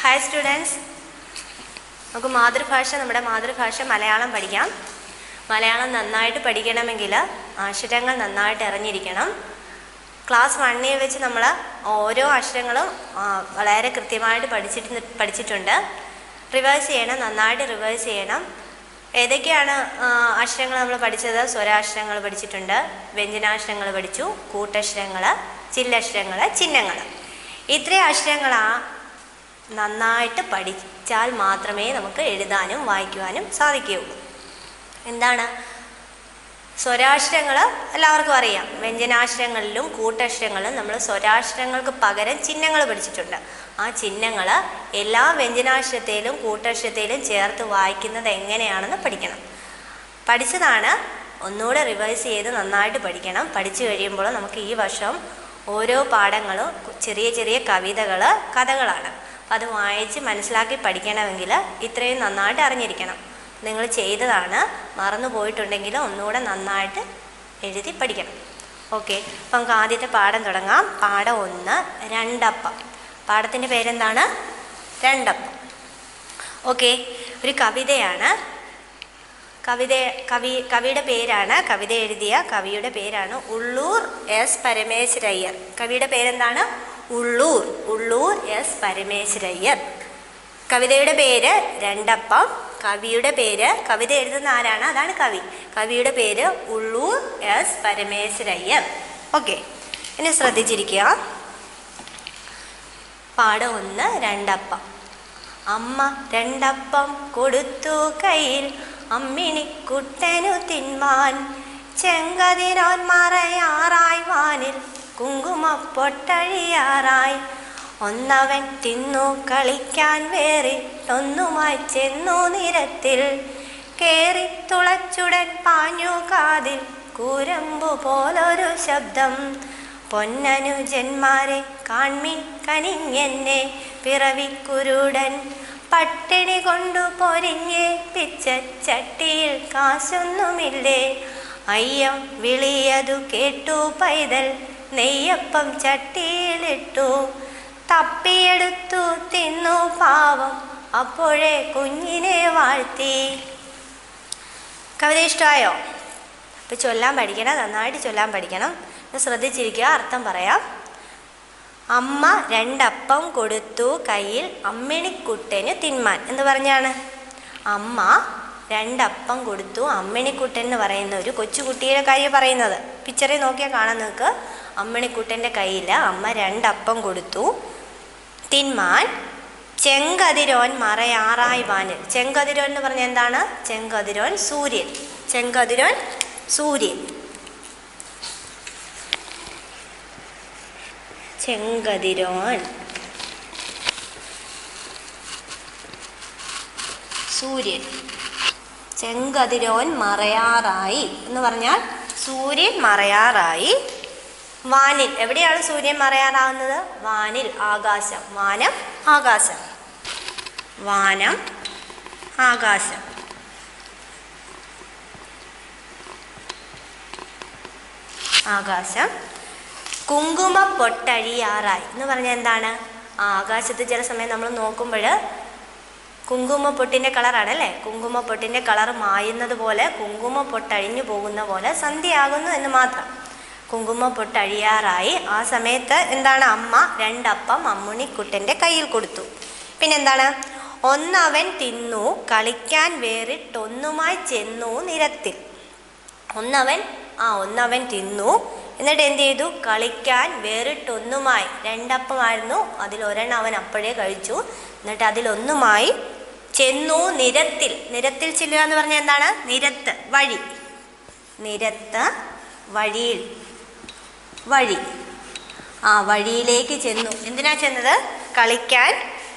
hi students നമുക്ക് മാതൃഭാഷ നമ്മുടെ മാതൃഭാഷ മലയാളം പഠിക്കാം മലയാളം നന്നായിട്ട് പഠിക്കണമെങ്കിൽ അക്ഷരങ്ങൾ നന്നായിട്ട് അറിഞ്ഞിരിക്കണം ക്ലാസ് വണ്ണിൽ വെച്ച് നമ്മൾ ഓരോ അക്ഷരങ്ങളും ആ, വളരെ കൃത്യമായിട്ട് പഠിച്ചിട്ട് പഠിച്ചിട്ടുണ്ട് റിവേഴ്സ് ചെയ്യണം നന്നായിട്ട് റിവേഴ്സ് ചെയ്യണം ഏതൊക്കെയാണ് ആ, അക്ഷരങ്ങൾ നമ്മൾ പഠിച്ചത് സ്വരാക്ഷരങ്ങൾ പഠിച്ചിട്ടുണ്ട് വ്യഞ്ജനാക്ഷരങ്ങൾ പഠിച്ചു കൂട്ടക്ഷരങ്ങൾ ചില്ലക്ഷരങ്ങൾ ചിഹ്നങ്ങൾ ഇത്രയും അക്ഷരങ്ങളാ നന്നായിട്ട് പഠിച്ചാൽ മാത്രമേ നമുക്ക് എഴുതാനും വായിക്കുവാനും സാധിക്കുകയുള്ളൂ എന്താണ് സ്വരാക്ഷരങ്ങൾ എല്ലാവർക്കും അറിയാം വ്യഞ്ജനാക്ഷരങ്ങളിലും കൂട്ടക്ഷരങ്ങളിലും നമ്മൾ സ്വരാക്ഷരങ്ങൾക്ക് പകരം ചിഹ്നങ്ങൾ പഠിച്ചിട്ടുണ്ട് ആ ചിഹ്നങ്ങൾ എല്ലാ വ്യഞ്ജനാക്ഷരത്തിലും കൂട്ടക്ഷരത്തിലും ചേർത്ത് വായിക്കുന്നത് എങ്ങനെയാണെന്ന് പഠിക്കണം പഠിച്ചതാണ് ഒന്നുകൂടെ റിവൈസ് ചെയ്ത് നന്നായിട്ട് പഠിക്കണം പഠിച്ചു കഴിയുമ്പോൾ നമുക്ക് ഈ വർഷം ഓരോ പാഠങ്ങളും ചെറിയ ചെറിയ കവിതകൾ കഥകളാണ് അപ്പം അത് വായിച്ച് മനസ്സിലാക്കി പഠിക്കണമെങ്കിൽ ഇത്രയും നന്നായിട്ട് അറിഞ്ഞിരിക്കണം നിങ്ങൾ ചെയ്തതാണ് മറന്നു പോയിട്ടുണ്ടെങ്കിൽ ഒന്നുകൂടെ നന്നായിട്ട് എഴുതി പഠിക്കണം ഓക്കെ അപ്പം നമുക്ക് ആദ്യത്തെ പാഠം തുടങ്ങാം പാഠം ഒന്ന് രണ്ടപ്പം പാഠത്തിൻ്റെ പേരെന്താണ് രണ്ടപ്പം ഓക്കെ ഒരു കവിതയാണ് കവിത കവി കവിയുടെ പേരാണ് കവിത എഴുതിയ കവിയുടെ പേരാണ് ഉള്ളൂർ എസ് പരമേശ്വരയ്യർ കവിയുടെ പേരെന്താണ് ഉള്ളൂർ ഉള്ളൂർ എസ് പരമേശ്വരയ്യർ കവിതയുടെ പേര് രണ്ടപ്പം കവിയുടെ പേര് കവിത എഴുതുന്ന ആരാണ് അതാണ് കവി കവിയുടെ പേര് ഉള്ളൂർ എസ് പരമേശ്വരയ്യർ ഓക്കെ ഇനി ശ്രദ്ധിച്ചിരിക്കുക പാഠം ഒന്ന് രണ്ടപ്പം അമ്മ രണ്ടപ്പം കൊടുത്തു കയ്യിൽ അമ്മിണിക്കുട്ടനു തിന്മാൻ ചെങ്കതിരോൻ മറയാറായി വാനിൽ കുങ്കുമപ്പൊട്ടഴിയാറായി ഒന്നവൻ തിന്നു കളിക്കാൻ വേറിട്ടൊന്നുമായി ചെന്നു നിരത്തിൽ കേറി തുളച്ചുടൻ പാഞ്ഞു കാതിൽ കൂരമ്പു പോലൊരു ശബ്ദം പൊന്നനുജന്മാരെ കാൺമിൻ കനിഞ്ഞെന്നെ പിറവിക്കുരുടൻ പട്ടിണി കൊണ്ടു പൊരിഞ്ഞേ പിച്ച ചട്ടിയിൽ കാശൊന്നുമില്ലേ അയ്യം വിളിയതു കേട്ടു പൈതൽ നെയ്യപ്പം ചട്ടിയിലിട്ടു തപ്പിയെടുത്തു തിന്നു പാവം അപ്പോഴേ കുഞ്ഞിനെ വാഴ്ത്തി കവിത ഇഷ്ടമായോ അപ്പോൾ ചൊല്ലാൻ പഠിക്കണം നന്നായിട്ട് ചൊല്ലാൻ പഠിക്കണം ഇത് ശ്രദ്ധിച്ചിരിക്കുക അർത്ഥം പറയാം അമ്മ രണ്ടപ്പം കൊടുത്തു കയ്യിൽ അമ്മിണിക്കുട്ടന് തിന്മാൻ എന്ന് പറഞ്ഞാണ് അമ്മ രണ്ടപ്പം കൊടുത്തു അമ്മിണിക്കുട്ടൻ എന്ന് പറയുന്ന ഒരു കൊച്ചുകുട്ടിയുടെ കാര്യം പറയുന്നത് പിക്ചറിൽ നോക്കിയാൽ കാണാൻ നിങ്ങൾക്ക് അമ്മിണിക്കുട്ടൻ്റെ കയ്യിൽ അമ്മ രണ്ടപ്പം കൊടുത്തു തിന്മാൻ ചെങ്കതിരോൻ മറയാറായി വാനിൽ ചെങ്കതിരോൻ എന്ന് പറഞ്ഞാൽ എന്താണ് ചെങ്കതിരോൻ സൂര്യൻ ചെങ്കതിരോൻ സൂര്യൻ ചെങ്കതിരോൻ സൂര്യൻ ചെങ്കതിരോൻ മറയാറായി എന്ന് പറഞ്ഞാൽ സൂര്യൻ മറയാറായി വാനിൽ എവിടെയാണ് സൂര്യൻ മറയാറാവുന്നത് വാനിൽ ആകാശം വാനം ആകാശം വാനം ആകാശം ആകാശം കുങ്കുമ പൊട്ടഴിയാറായി എന്ന് പറഞ്ഞാൽ എന്താണ് ആ ആകാശത്ത് ചില സമയം നമ്മൾ നോക്കുമ്പോൾ കുങ്കുമ പൊട്ടിൻ്റെ കളറാണ് അല്ലേ കുങ്കുമ പൊട്ടിൻ്റെ കളർ മായുന്നത് പോലെ കുങ്കുമ പൊട്ടഴിഞ്ഞു പോകുന്ന പോലെ സന്ധ്യയാകുന്നു എന്ന് മാത്രം കുങ്കുമ പൊട്ടഴിയാറായി ആ സമയത്ത് എന്താണ് അമ്മ രണ്ടപ്പം അമ്മുണിക്കുട്ടൻ്റെ കയ്യിൽ കൊടുത്തു പിന്നെന്താണ് ഒന്നവൻ തിന്നു കളിക്കാൻ വേറിട്ടൊന്നുമായി ചെന്നു നിരത്തിൽ ഒന്നവൻ ആ ഒന്നവൻ തിന്നു എന്നിട്ട് എന്ത് ചെയ്തു കളിക്കാൻ വേറിട്ടൊന്നുമായി രണ്ടപ്പമായിരുന്നു അതിലൊരെണ്ണം അവൻ അപ്പോഴേ കഴിച്ചു എന്നിട്ട് അതിലൊന്നുമായി ചെന്നു നിരത്തിൽ നിരത്തിൽ ചെല്ലുക എന്ന് പറഞ്ഞാൽ എന്താണ് നിരത്ത് വഴി നിരത്ത് വഴിയിൽ വഴി ആ വഴിയിലേക്ക് ചെന്നു എന്തിനാ ചെന്നത് കളിക്കാൻ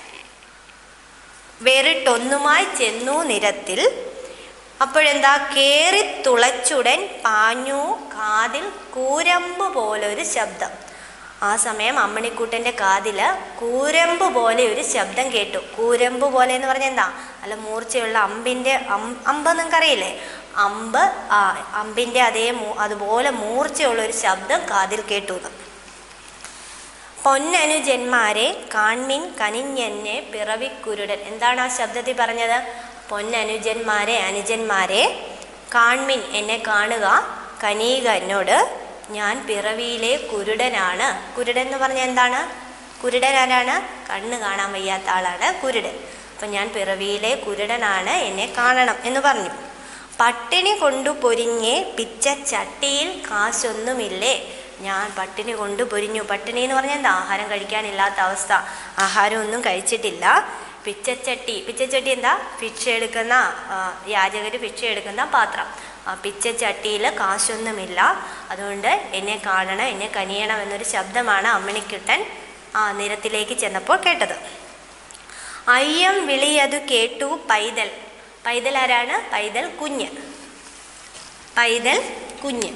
വേറിട്ടൊന്നുമായി ചെന്നു നിരത്തിൽ അപ്പോഴെന്താ കേറി തുളച്ചുടൻ പാഞ്ഞു കാതിൽ കൂരമ്പ് പോലൊരു ശബ്ദം ആ സമയം അമ്മണിക്കൂട്ടൻ്റെ കാതിൽ കൂരമ്പ് പോലെ ഒരു ശബ്ദം കേട്ടു കൂരമ്പ് പോലെ എന്ന് പറഞ്ഞാൽ എന്താ അല്ല മൂർച്ചയുള്ള അമ്പിൻ്റെ അം അമ്പ് നിങ്ങൾക്കറിയില്ലേ അമ്പ് ആ അമ്പിൻ്റെ അതേ മൂ അതുപോലെ മൂർച്ചയുള്ള ഒരു ശബ്ദം കാതിൽ കേട്ടു എന്ന് പൊന്നനുജന്മാരെ കാൺമിൻ കനിഞ്ഞെന്നെ പിറവിക്കുരുടൻ എന്താണ് ആ ശബ്ദത്തിൽ പറഞ്ഞത് പൊന്നനുജന്മാരെ അനുജന്മാരെ കാൺമിൻ എന്നെ കാണുക കനീക എന്നോട് ഞാൻ പിറവിയിലെ കുരുടനാണ് കുരുടൻ എന്ന് പറഞ്ഞാൽ എന്താണ് കുരുടൻ ആരാണ് കണ്ണ് കാണാൻ വയ്യാത്ത ആളാണ് കുരുടൻ അപ്പം ഞാൻ പിറവിയിലെ കുരുടനാണ് എന്നെ കാണണം എന്ന് പറഞ്ഞു പട്ടിണി കൊണ്ടു പൊരിഞ്ഞേ പിച്ച ചട്ടിയിൽ കാശൊന്നുമില്ലേ ഞാൻ പട്ടിണി കൊണ്ട് പൊരിഞ്ഞു പട്ടിണി എന്ന് പറഞ്ഞാൽ എന്താ ആഹാരം കഴിക്കാനില്ലാത്ത അവസ്ഥ ആഹാരം ഒന്നും കഴിച്ചിട്ടില്ല പിച്ചച്ചട്ടി പിച്ചച്ചട്ടി എന്താ ഭിക്ഷ എടുക്കുന്ന യാചകർ ഭിക്ഷ എടുക്കുന്ന പാത്രം ആ പിച്ചച്ചട്ടിയിൽ കാശൊന്നുമില്ല അതുകൊണ്ട് എന്നെ കാണണം എന്നെ കനിയണം എന്നൊരു ശബ്ദമാണ് അമ്മിണിക്കുട്ടൻ ആ നിരത്തിലേക്ക് ചെന്നപ്പോൾ കേട്ടത് അയ്യം വിളിയതു കേട്ടു പൈതൽ പൈതൽ ആരാണ് പൈതൽ കുഞ്ഞ് പൈതൽ കുഞ്ഞ്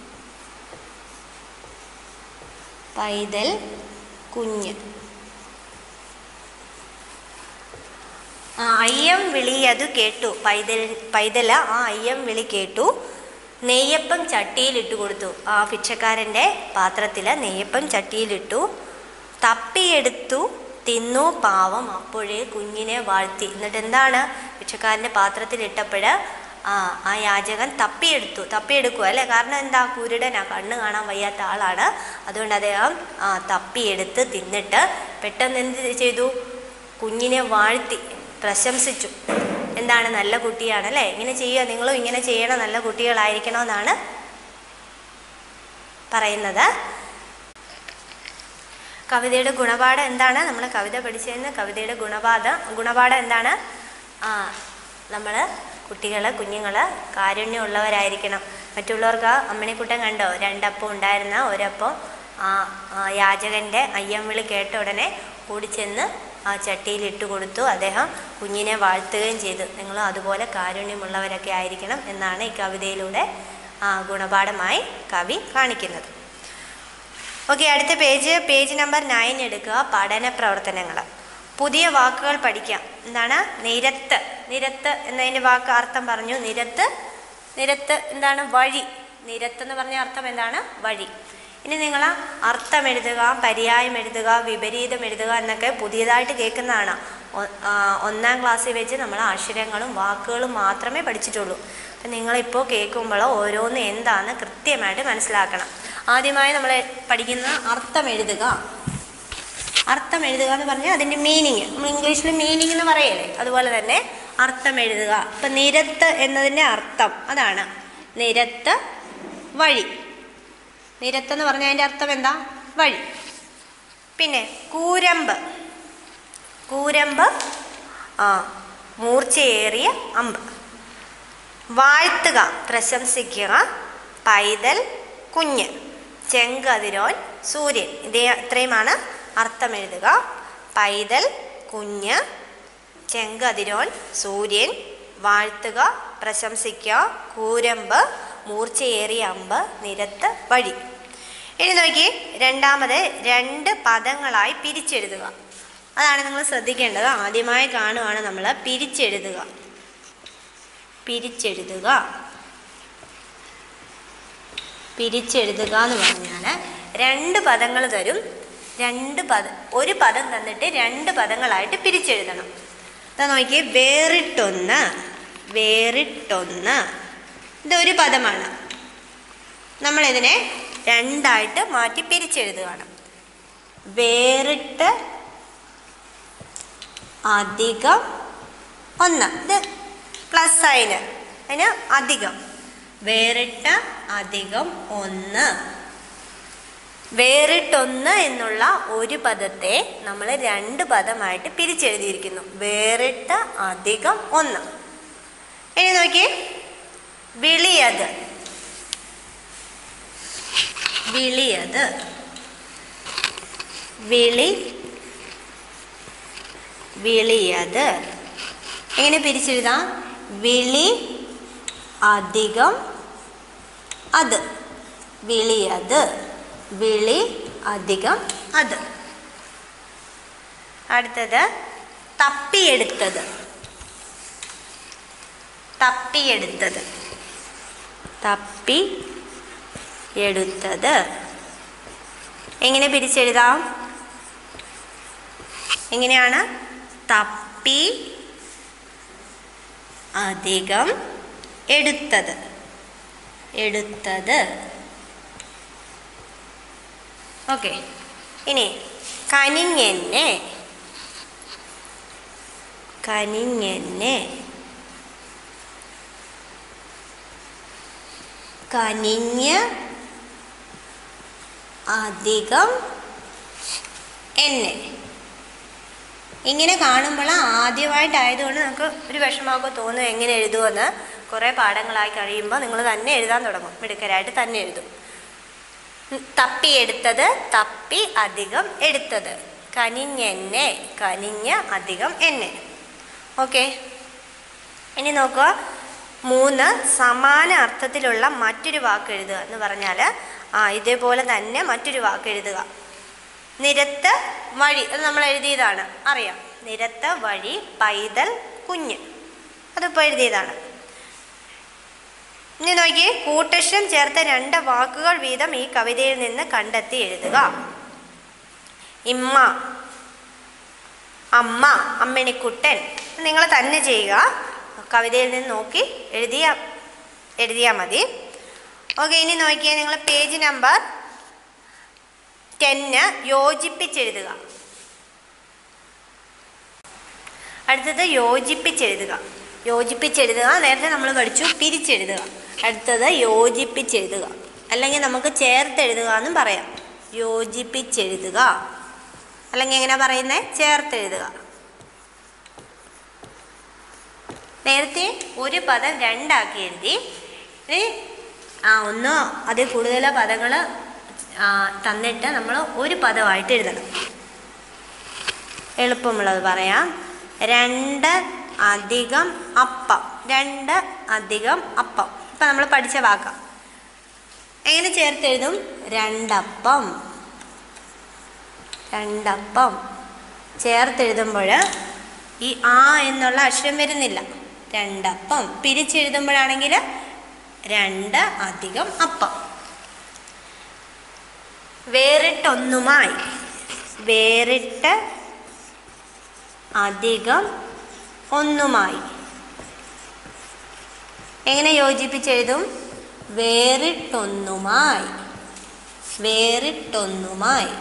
പൈതൽ കുഞ്ഞ് ആ അയ്യം വിളിയതു കേട്ടു പൈതൽ പൈതല ആ അയ്യം വിളി കേട്ടു നെയ്യപ്പം ചട്ടിയിലിട്ട് കൊടുത്തു ആ ഭിക്ഷക്കാരൻ്റെ പാത്രത്തിൽ നെയ്യപ്പം ചട്ടിയിലിട്ടു തപ്പിയെടുത്തു തിന്നു പാവം അപ്പോഴേ കുഞ്ഞിനെ വാഴ്ത്തി എന്നിട്ട് എന്താണ് ഭിക്ഷക്കാരൻ്റെ പാത്രത്തിലിട്ടപ്പോൾ ആ ആ യാചകൻ തപ്പിയെടുത്തു തപ്പിയെടുക്കുക അല്ലേ കാരണം എന്താ കുരുടനാ കണ്ണ് കാണാൻ വയ്യാത്ത ആളാണ് അതുകൊണ്ട് അദ്ദേഹം ആ തപ്പിയെടുത്ത് തിന്നിട്ട് പെട്ടെന്ന് എന്ത് ചെയ്തു കുഞ്ഞിനെ വാഴ്ത്തി പ്രശംസിച്ചു എന്താണ് നല്ല കുട്ടിയാണ് അല്ലേ ഇങ്ങനെ ചെയ്യുക നിങ്ങളും ഇങ്ങനെ ചെയ്യണം നല്ല കുട്ടികളായിരിക്കണമെന്നാണ് പറയുന്നത് കവിതയുടെ ഗുണപാഠം എന്താണ് നമ്മൾ കവിത പഠിച്ചതെന്ന് കവിതയുടെ ഗുണപാഠ ഗുണപാഠം എന്താണ് ആ നമ്മൾ കുട്ടികൾ കുഞ്ഞുങ്ങൾ കാരുണ്യമുള്ളവരായിരിക്കണം മറ്റുള്ളവർക്ക് അമ്മണിക്കുട്ടൻ കണ്ടോ രണ്ടപ്പം ഉണ്ടായിരുന്ന ഒരപ്പം ആ ആ യാചകൻ്റെ അയ്യം വിളി കേട്ട ഉടനെ ഓടിച്ചെന്ന് ആ ചട്ടിയിൽ ഇട്ട് കൊടുത്തു അദ്ദേഹം കുഞ്ഞിനെ വാഴ്ത്തുകയും ചെയ്തു നിങ്ങളും അതുപോലെ കാരുണ്യമുള്ളവരൊക്കെ ആയിരിക്കണം എന്നാണ് ഈ കവിതയിലൂടെ ആ ഗുണപാഠമായി കവി കാണിക്കുന്നത് ഓക്കെ അടുത്ത പേജ് പേജ് നമ്പർ നയൻ എടുക്കുക പഠന പ്രവർത്തനങ്ങൾ പുതിയ വാക്കുകൾ പഠിക്കാം എന്താണ് നിരത്ത് നിരത്ത് എന്നതിൻ്റെ വാക്ക് അർത്ഥം പറഞ്ഞു നിരത്ത് നിരത്ത് എന്താണ് വഴി നിരത്ത് എന്ന് പറഞ്ഞ അർത്ഥം എന്താണ് വഴി ഇനി നിങ്ങൾ അർത്ഥം എഴുതുക പര്യായം എഴുതുക വിപരീതം എഴുതുക എന്നൊക്കെ പുതിയതായിട്ട് കേൾക്കുന്നതാണ് ഒ- ആ, ഒന്നാം ക്ലാസ്സിൽ വെച്ച് നമ്മൾ അക്ഷരങ്ങളും വാക്കുകളും മാത്രമേ പഠിച്ചിട്ടുള്ളൂ അപ്പം നിങ്ങളിപ്പോൾ കേൾക്കുമ്പോൾ ഓരോന്ന് എന്താണെന്ന് കൃത്യമായിട്ട് മനസ്സിലാക്കണം ആദ്യമായി നമ്മൾ പഠിക്കുന്ന അർത്ഥം എഴുതുക അർത്ഥം എഴുതുക എന്ന് പറഞ്ഞാൽ അതിൻ്റെ മീനിങ് നമ്മൾ ഇംഗ്ലീഷിൽ മീനിങ് എന്ന് പറയല്ലേ അതുപോലെ തന്നെ അർത്ഥം എഴുതുക ഇപ്പം നിരത്ത് എന്നതിൻ്റെ അർത്ഥം അതാണ് നിരത്ത് വഴി നിരത്ത് എന്ന് പറഞ്ഞാൽ അതിൻ്റെ അർത്ഥം എന്താ വഴി പിന്നെ കൂരമ്പ് കൂരമ്പ് ആ മൂർച്ചയേറിയ അമ്പ് വാഴ്ത്തുക പ്രശംസിക്കുക പൈതൽ കുഞ്ഞ് ചെങ്കതിരോൻ സൂര്യൻ ഇതേ ഇത്രയുമാണ് അർത്ഥം എഴുതുക പൈതൽ കുഞ്ഞ് ചെങ്കതിരോൻ സൂര്യൻ വാഴ്ത്തുക പ്രശംസിക്കുക കൂരമ്പ് മൂർച്ചയേറിയ അമ്പ് നിരത്ത് വഴി ഇനി നോക്കി രണ്ടാമത് രണ്ട് പദങ്ങളായി പിരിച്ചെഴുതുക അതാണ് നിങ്ങൾ ശ്രദ്ധിക്കേണ്ടത് ആദ്യമായി കാണുവാണ് നമ്മൾ പിരിച്ചെഴുതുക പിരിച്ചെഴുതുക പിരിച്ചെഴുതുക എന്ന് പറഞ്ഞാൽ രണ്ട് പദങ്ങൾ തരും രണ്ട് പദ ഒരു പദം തന്നിട്ട് രണ്ട് പദങ്ങളായിട്ട് പിരിച്ചെഴുതണം ഇതാ നോക്കി വേറിട്ടൊന്ന് വേറിട്ടൊന്ന് ഇതൊരു പദമാണ് നമ്മളിതിനെ രണ്ടായിട്ട് മാറ്റി പിരിച്ചെഴുതുകയാണ് വേറിട്ട് അധികം ഒന്ന് ഇത് പ്ലസ് സൈന് അതിന് അധികം വേറിട്ട അധികം ഒന്ന് വേറിട്ടൊന്ന് എന്നുള്ള ഒരു പദത്തെ നമ്മൾ രണ്ട് പദമായിട്ട് പിരിച്ചെഴുതിയിരിക്കുന്നു വേറിട്ട അധികം ഒന്ന് ഇനി നോക്കി വിളിയത് വിളിയത് വിളി വിളിയത് എങ്ങനെ പിരിച്ചെഴുതാം വിളി അധികം അത് വിളിയത് വിളി അധികം അത് അടുത്തത് തപ്പിയെടുത്തത് തപ്പിയെടുത്തത് തപ്പി എടുത്തത് എങ്ങനെ പിരിച്ചെഴുതാം എങ്ങനെയാണ് തപ്പി അധികം എടുത്തത് എടുത്തത് ഓക്കെ ഇനി കനിഞ്ഞെന്നെ കനിഞ്ഞെന്നെ കനിഞ്ഞ് അധികം എന്നെ ഇങ്ങനെ കാണുമ്പോൾ ആദ്യമായിട്ടായതുകൊണ്ട് നമുക്ക് ഒരു വിഷമമൊക്കെ തോന്നും എങ്ങനെ എഴുതുമെന്ന് കുറേ പാഠങ്ങളായി കഴിയുമ്പോൾ നിങ്ങൾ തന്നെ എഴുതാൻ തുടങ്ങും മിടുക്കരായിട്ട് തന്നെ എഴുതും ഉം, തപ്പി എടുത്തത് തപ്പി അധികം എടുത്തത് കനിഞ്ഞെന്നെ കനിഞ്ഞ് അധികം എന്നെ ഓക്കെ ഇനി നോക്കുക മൂന്ന് സമാന അർത്ഥത്തിലുള്ള മറ്റൊരു വാക്ക് എഴുതുക എന്ന് പറഞ്ഞാൽ ആ ഇതേപോലെ തന്നെ മറ്റൊരു വാക്ക് എഴുതുക നിരത്ത് വഴി അത് നമ്മൾ എഴുതിയതാണ് അറിയാം നിരത്ത് വഴി പൈതൽ കുഞ്ഞ് അതിപ്പോൾ എഴുതിയതാണ് ഇനി നോക്കി കൂട്ടക്ഷം ചേർത്ത രണ്ട് വാക്കുകൾ വീതം ഈ കവിതയിൽ നിന്ന് കണ്ടെത്തി എഴുതുക ഇമ്മ അമ്മ അമ്മിണിക്കുട്ടൻ നിങ്ങൾ തന്നെ ചെയ്യുക കവിതയിൽ നിന്ന് നോക്കി എഴുതിയ എഴുതിയാൽ മതി ഓക്കെ ഇനി നോക്കിയാൽ നിങ്ങൾ പേജ് നമ്പർ ടെന്ന് യോജിപ്പിച്ചെഴുതുക അടുത്തത് യോജിപ്പിച്ചെഴുതുക യോജിപ്പിച്ചെഴുതുക നേരത്തെ നമ്മൾ പഠിച്ചു പിരിച്ചെഴുതുക അടുത്തത് യോജിപ്പിച്ചെഴുതുക അല്ലെങ്കിൽ നമുക്ക് ചേർത്തെഴുതുക എന്നും പറയാം യോജിപ്പിച്ചെഴുതുക അല്ലെങ്കിൽ എങ്ങനെ പറയുന്നത് ചേർത്തെഴുതുക നേരത്തെ ഒരു പദം രണ്ടാക്കി എഴുതി ഇനി ആ ഒന്നോ അതിൽ കൂടുതലോ പദങ്ങൾ തന്നിട്ട് നമ്മൾ ഒരു പദമായിട്ട് എഴുതണം എളുപ്പമുള്ളത് പറയാം രണ്ട് അധികം അപ്പം രണ്ട് അധികം അപ്പം ഇപ്പം നമ്മൾ പഠിച്ച വാക്കാം എങ്ങനെ ചേർത്തെഴുതും രണ്ടപ്പം രണ്ടപ്പം ചേർത്തെഴുതുമ്പോൾ ഈ ആ എന്നുള്ള അക്ഷരം വരുന്നില്ല രണ്ടപ്പം പിരിച്ചെഴുതുമ്പോഴാണെങ്കിൽ രണ്ട് അധികം അപ്പം വേറിട്ടൊന്നുമായി വേറിട്ട് അധികം ഒന്നുമായി എങ്ങനെ യോജിപ്പിച്ചെഴുതും വേറിട്ടൊന്നുമായി വേറിട്ടൊന്നുമായി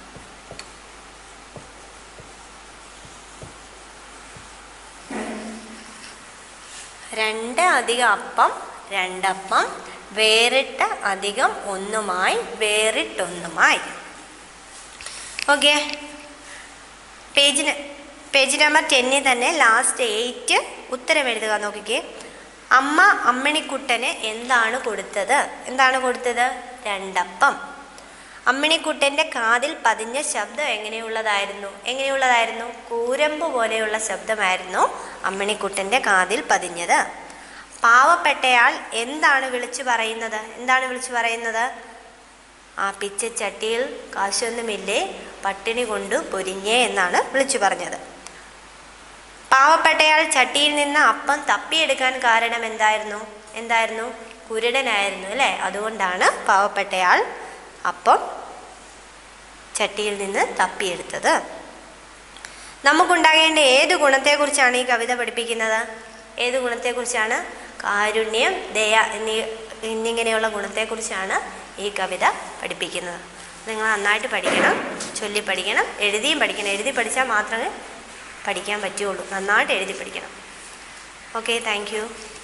രണ്ട് അധികം അപ്പം രണ്ടപ്പം വേറിട്ട അധികം ഒന്നുമായി വേറിട്ടൊന്നുമായി ഓക്കെ പേജിന് പേജ് നമ്പർ ടെന്നിൽ തന്നെ ലാസ്റ്റ് എയ്റ്റ് ഉത്തരം എഴുതുക നോക്കിക്കേ അമ്മ അമ്മിണിക്കുട്ടന് എന്താണ് കൊടുത്തത് എന്താണ് കൊടുത്തത് രണ്ടപ്പം അമ്മിണിക്കുട്ടൻ്റെ കാതിൽ പതിഞ്ഞ ശബ്ദം എങ്ങനെയുള്ളതായിരുന്നു എങ്ങനെയുള്ളതായിരുന്നു കൂരമ്പ് പോലെയുള്ള ശബ്ദമായിരുന്നു അമ്മിണിക്കുട്ടൻ്റെ കാതിൽ പതിഞ്ഞത് പാവപ്പെട്ടയാൾ എന്താണ് വിളിച്ചു പറയുന്നത് എന്താണ് വിളിച്ചു പറയുന്നത് ആ പിച്ചച്ചട്ടിയിൽ കാശൊന്നുമില്ലേ പട്ടിണി കൊണ്ട് പൊരിഞ്ഞേ എന്നാണ് വിളിച്ചു പറഞ്ഞത് പാവപ്പെട്ടയാൾ ചട്ടിയിൽ നിന്ന് അപ്പം തപ്പിയെടുക്കാൻ കാരണം എന്തായിരുന്നു എന്തായിരുന്നു കുരുടനായിരുന്നു അല്ലേ അതുകൊണ്ടാണ് പാവപ്പെട്ടയാൾ അപ്പം ചട്ടിയിൽ നിന്ന് തപ്പിയെടുത്തത് നമുക്കുണ്ടാകേണ്ട ഏത് ഗുണത്തെക്കുറിച്ചാണ് ഈ കവിത പഠിപ്പിക്കുന്നത് ഏത് ഗുണത്തെക്കുറിച്ചാണ് കാരുണ്യം ദയ എന്നീ എന്നിങ്ങനെയുള്ള ഗുണത്തെക്കുറിച്ചാണ് ഈ കവിത പഠിപ്പിക്കുന്നത് നിങ്ങൾ നന്നായിട്ട് പഠിക്കണം ചൊല്ലി പഠിക്കണം എഴുതിയും പഠിക്കണം എഴുതി പഠിച്ചാൽ മാത്രമേ പഠിക്കാൻ പറ്റുകയുള്ളൂ നന്നായിട്ട് എഴുതി പഠിക്കണം ഓക്കെ താങ്ക് യു